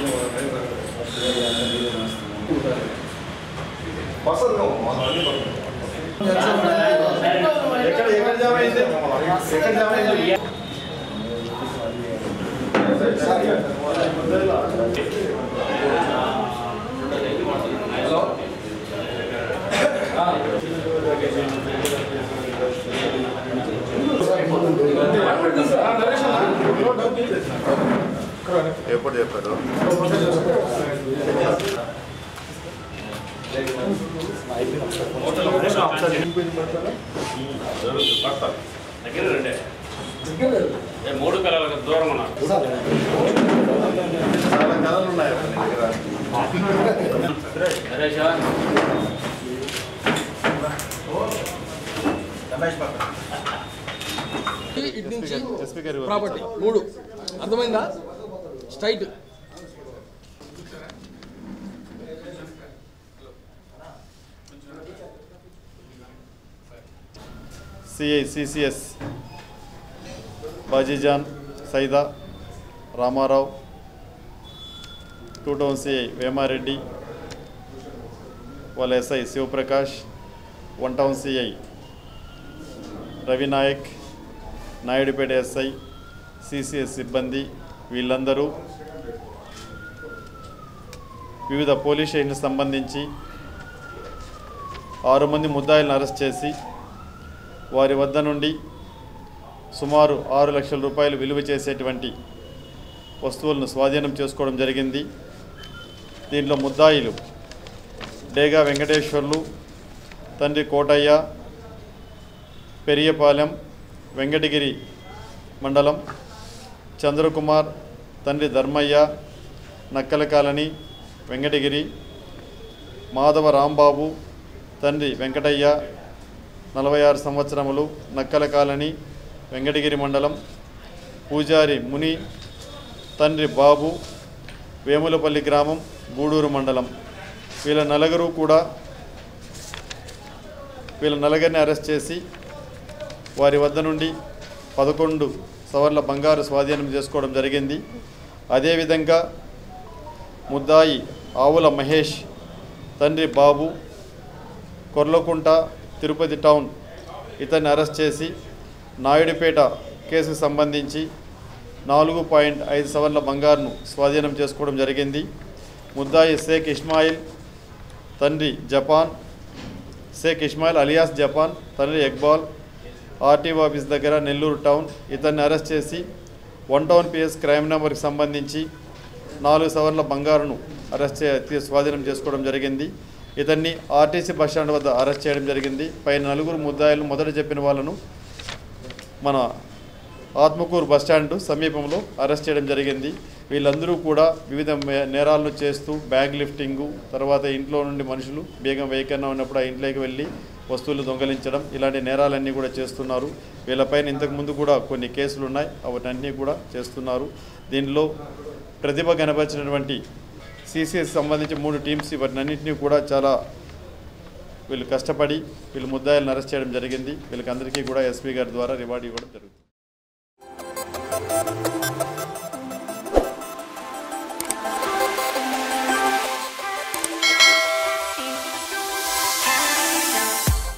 పసంద్ ఎక్కడ ఎక్కడ జామ అయింది ఎక్కడ జామ అయింది హలో ఎప్పుడు చెప్పారు దగ్గర రండి ఏ మూడు కలర్లకు దూరం ఉన్నారు చాలా కథలు ఉన్నాయి అక్కడ నీ దగ్గర నరేషా ఇటు నుంచి ఎస్పీ గారు ప్రాపర్టీ మూడు అర్థమైందా straight CI CCS Bajijan Saida Ramarao two town CI Vemareddy వాళ్ళ SI Shivaprakash one town CI Ravinayak Naidupeta SI CCS సిబ్బంది వీళ్ళందరూ వివిధ పోలీస్ స్టేషన్లకు సంబంధించి ఆరు మంది ముద్దాయిలను అరెస్ట్ చేసి వారి వద్ద నుండి సుమారు ఆరు లక్షల రూపాయలు విలువ చేసేటువంటి వస్తువులను స్వాధీనం చేసుకోవడం జరిగింది దీంట్లో ముద్దాయిలు డేగా వెంకటేశ్వర్లు తండ్రి కోటయ్య పెరియపాలెం వెంకటగిరి మండలం చంద్రకుమార్ తండ్రి ధర్మయ్య నక్కల కాలనీ వెంకటగిరి మాధవ రాంబాబు తండ్రి వెంకటయ్య నలభై ఆరు సంవత్సరములు నక్కల కాలనీ వెంకటగిరి మండలం పూజారి ముని తండ్రి బాబు వేములపల్లి గ్రామం గూడూరు మండలం వీళ్ళ నలుగురు కూడా వీళ్ళ నలుగురిని అరెస్ట్ చేసి వారి వద్ద నుండి పదకొండు సవర్ల బంగారు స్వాధీనం చేసుకోవడం జరిగింది అదేవిధంగా ముద్దాయి ఆవుల మహేష్ తండ్రి బాబు కొర్లకుంట తిరుపతి టౌన్ ఇతన్ని అరెస్ట్ చేసి నాయుడుపేట కేసుకు సంబంధించి నాలుగు పాయింట్ ఐదు సవర్ల బంగారును స్వాధీనం చేసుకోవడం జరిగింది ముద్దాయి షేక్ ఇస్మాయిల్ తండ్రి Japan Shaik Ismail alias Japan తండ్రి ఎక్బాల్ ఆర్టీఓ ఆఫీస్ దగ్గర నెల్లూరు టౌన్ ఇతన్ని అరెస్ట్ చేసి వన్ టౌన్ పిఎస్ క్రైమ్ నెంబర్కి సంబంధించి నాలుగు సవర్ల బంగారును అరెస్ట్ చే తీ- స్వాధీనం చేసుకోవడం జరిగింది ఇతన్ని ఆర్టీసీ బస్టాండ్ వద్ద అరెస్ట్ చేయడం జరిగింది పైన నలుగురు ముద్దాయిలు మొదట చెప్పిన వాళ్ళను మన ఆత్మకూరు బస్టాండ్ సమీపంలో అరెస్ట్ చేయడం జరిగింది వీళ్ళందరూ కూడా వివిధ మే- నేరాలను చేస్తూ బ్యాగ్ లిఫ్టింగు తర్వాత ఇంట్లో నుండి మనుషులు బేగం వేయకన్నా ఉన్నప్పుడు ఆ ఇంట్లోకి వెళ్ళి వస్తువులు దొంగలించడం ఇలాంటి నేరాలన్నీ కూడా చేస్తున్నారు వీళ్ళపైన ఇంతకుముందు కూడా కొన్ని కేసులు ఉన్నాయి అవన్నీ కూడా చేస్తున్నారు దీనిలో ప్రతిభ కనపరిచినటువంటి సిసిఎస్ సంబంధించి మూడు టీమ్స్ వాటినన్నింటినీ కూడా చాలా వీళ్ళు కష్టపడి వీళ్ళు ముద్దాయిలను అరెస్ట్ చేయడం జరిగింది వీళ్ళకి అందరికీ కూడా ఎస్పీ గారి ద్వారా రివార్డ్ ఇవ్వడం జరుగుతుంది